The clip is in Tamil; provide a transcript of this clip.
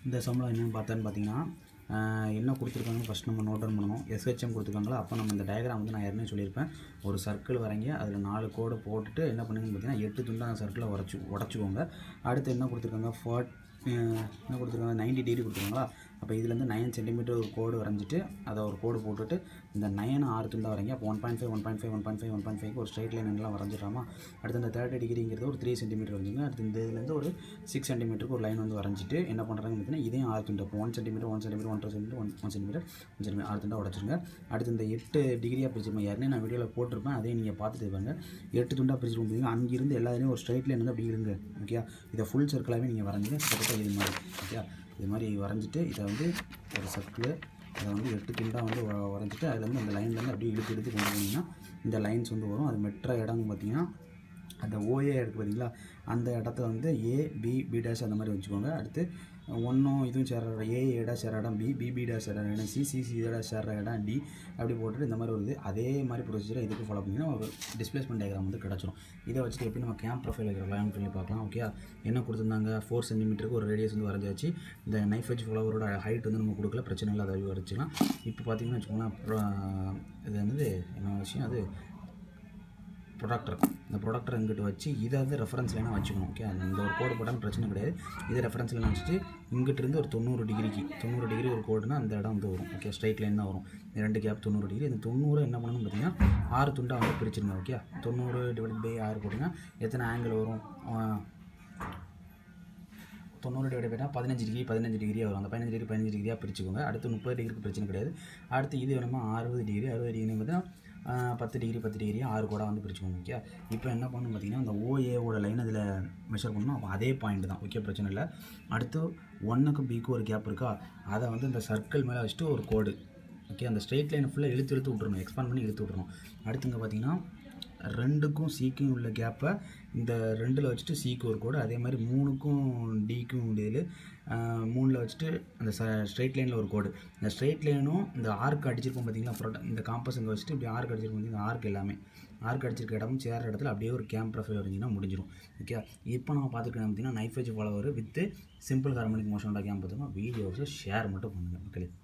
இந்த சம்பளம் என்னென்னு பார்த்தேன்னு பார்த்தீங்கன்னா ஆஹ் என்ன கொடுத்துருக்காங்க ஃபஸ்ட் நம்ம நோட் டவுன் பண்ணணும் எஸ்ஹெச்எம் கொடுத்துருக்காங்களா அப்போ நம்ம இந்த டயக்ராம் வந்து நான் ஏற்கனவே சொல்லியிருப்பேன் ஒரு சர்க்கிள் வரைங்க அதில் நாலு கோடு போட்டுட்டு என்ன பண்ணுங்கன்னு பார்த்தீங்கன்னா எட்டு துண்டா அந்த சர்க்கிளை உடச்சி உடச்சிக்கோங்க அடுத்து என்ன கொடுத்துருக்காங்க ஃபார்ட் என்ன கொடுத்துருக்காங்க 90 டிகிரி கொடுத்துருக்காங்களா அப்போ இதுலேருந்து நைன் சென்டிமீட்டர் ஒரு கோடு வரைஞ்சிட்டு அதை ஒரு கோடு போட்டுட்டு இந்த நயனை ஆறு துண்டா வரைங்க அப்போ one point five one point five one point five one point five ஒரு ஸ்ட்ரைட் லைன் எல்லாம் வரைஞ்சிடலாமா அடுத்து இந்த தேர்ட்டி டிகிரிங்கிறது ஒரு த்ரீ சென்டிமீட்டர் வரைஞ்சிங்க அடுத்து இந்த இதுலேருந்து ஒரு சிக்ஸ் சென்டிமீட்டருக்கு ஒரு லைன் வந்து வரைஞ்சிட்டு என்ன பண்ணுறாங்கன்னு பார்த்தீங்கன்னா இதையும் ஆறு துண்டு அப்போ one centimetre one centimetre one centimetre one one centimetre one centimetre ஆறு துண்டா உடச்சிருங்க அடுத்து இந்த எட்டு டிகிரியாக பிரிச்சிருப்பேன் ஏற்கனவே நான் வீடியோவில் போட்டிருப்பேன் அதையும் நீங்கள் பார்த்துட்டு இருப்பாங்க எட்டு துண்டாக பிரிச்சிருப்போம் பார்த்தீங்கன்னா அங்கிருந்து எல்லாத்தையும் ஒரு ஸ்ட்ரைட் லைன் வந்து அப்படி இருங்க ஓகே இதை ஃபுல் சர்க்கிளாகவே நீங்கள் வரைஞ்சிங்க கரெக்டாக இது மாதிரி ஓகே இது மாதிரி வரைஞ்சிட்டு இதை வந்து ஒரு சர்க்கிள் அதை வந்து எட்டு துண்டாக வந்து வ- வரைஞ்சிட்டு அதுலேருந்து அந்த லைன்லேருந்து அப்படியே இழுத்து இழுத்து கொண்டு போனீங்கன்னா இந்த லைன்ஸ் வந்து வரும் அது மெட்ற இடம் பார்த்தீங்கன்னா அந்த ஓஏ இருக்குது பார்த்தீங்களா அந்த இடத்த வந்து ஏ பி பி டேஷ் அந்த மாதிரி வச்சுக்கோங்க அடுத்து ஒன்றும் இதுவும் சேர்ற இடம் ஏ ஏடா சேர்ற இடம் பி பி பி டேஷ் சேர்ற இடம் சி சி சி ஏடா சேர்ற இடம் டி அப்படி போட்டுட்டு இந்த மாதிரி வருது அதே மாதிரி ப்ரொசீஜரை இதுக்கு ஃபாலோ பண்ணிங்கன்னா ஒரு டிஸ்பிளேஸ்மெண்ட் டயக்ராம் வந்து கிடச்சிரும் இதை வச்சுட்டு எப்படி நம்ம கேம்ப் ப்ரொஃபைல் வைக்கிறோம் சொல்லி பார்க்கலாம் ஓகே என்ன கொடுத்துருந்தாங்க ஃபோர் சென்டிமீட்டருக்கு ஒரு ரேடியஸ் வந்து வரைஞ்சாச்சு இந்த நைஃப் வச்சு ஃப்ளவரோட ஹைட் வந்து நம்ம கொடுக்கல பிரச்சனை இல்லை அதை வரைச்சிக்கலாம் இப்போ பார்த்தீங்கன்னா வச்சுக்கோங்களேன் அப்புறம் இது வந்து என்ன விஷயம் அது ப்ரொடக்டர் இந்த ப்ரொடக்டர் இங்கிட்டு வச்சு இதை வந்து ரெஃபரன்ஸ் லைனாக வச்சுக்கணும் ஓகே இந்த ஒரு கோடு போட்டாலும் பிரச்சனை கிடையாது இதை ரெஃபரன்ஸ் லைனாக வச்சுட்டு இங்கிட்டு இருந்து ஒரு தொண்ணூறு டிகிரிக்கு தொண்ணூறு டிகிரி ஒரு கோடுனா அந்த இடம் வந்து வரும் ஓகே ஸ்ட்ரைட் லைன் தான் வரும் இந்த ரெண்டு கேப் தொண்ணூறு டிகிரி இந்த தொண்ணூறு என்ன பண்ணணும்னு பார்த்தீங்கன்னா ஆறு துண்டாக வந்து பிரிச்சிருங்க ஓகே தொண்ணூறு டிவைட் பை ஆறு போட்டிங்கன்னா எத்தனை ஆங்கிள் வரும் ஆஹ், தொண்ணூறு டிவைட் பண்ணால் பதினஞ்சு டிகிரி பதினஞ்சு டிகிரியாக வரும் அந்த பதினஞ்சு டிகிரி பதினஞ்சு டிகிரியாக பிரிச்சுக்கோங்க அடுத்து முப்பது டிகிரிக்கு பிரச்சனை கிடையாது அடுத்து இது வேணுமா அறுபது டிகிரி அறுபது டிகிரி பார்த்தீங்கன்னா ஆஹ், பத்து டிகிரி பத்து டிகிரி ஆறு கூட வந்து பிரிச்சுக்கோங்க ஓகே இப்போ என்ன பண்ணணும் பார்த்தீங்கன்னா அந்த ஓஏவோட லைன் அதில் மெஷர் பண்ணணும் அப்போ அதே பாயிண்ட் தான் ஓகே பிரச்சனை இல்லை அடுத்து ஒன்றுக்கும் பிக்கும் ஒரு கேப் இருக்கா அதை வந்து இந்த சர்க்கிள் மேலே வச்சுட்டு ஒரு கோடு ஓகே அந்த ஸ்ட்ரெயிட் லைனை ஃபுல்லாக இழுத்து இழுத்து விட்றணும் எக்ஸ்பாண்ட் பண்ணி இழுத்து விட்றணும் அடுத்துங்க பார்த்தீங்கன்னா ரெண்டுக்கும் சிக்கும் உள்ள கேப்பை இந்த ரெண்டில் வச்சுட்டு சிக்கு ஒரு கோடு அதே மாதிரி மூணுக்கும் டிக்கும் இடையில மூணில் வச்சுட்டு அந்த ஸ்ட்ரெயிட் லைனில் ஒரு கோடு இந்த ஸ்ட்ரெயிட் லைனும் இந்த ஆர்க் அடிச்சிருப்போம் பார்த்தீங்களா ப்ரொட இந்த காம்பஸ் இங்கே வச்சுட்டு இப்படி ஆர்க் அடிச்சிருப்போம் இந்த ஆர்க் எல்லாமே ஆர்க் அடிச்சிருக்க இடமும் சேர இடத்துல அப்படியே ஒரு கேம் ப்ரொஃபைல் வரைஞ்சிங்கன்னா முடிஞ்சிடும் ஓகே இப்போ நம்ம பார்த்துக்கலாம் பார்த்தீங்கன்னா நைஃப் வச்சு ஃபாலோவர் வித் சிம்பிள் ஹார்மோனிக் மோஷனோட கேம் பார்த்துக்கோங்க வீடியோஸை ஷேர் மட்டும் பண்ணுங்கள் மக்களே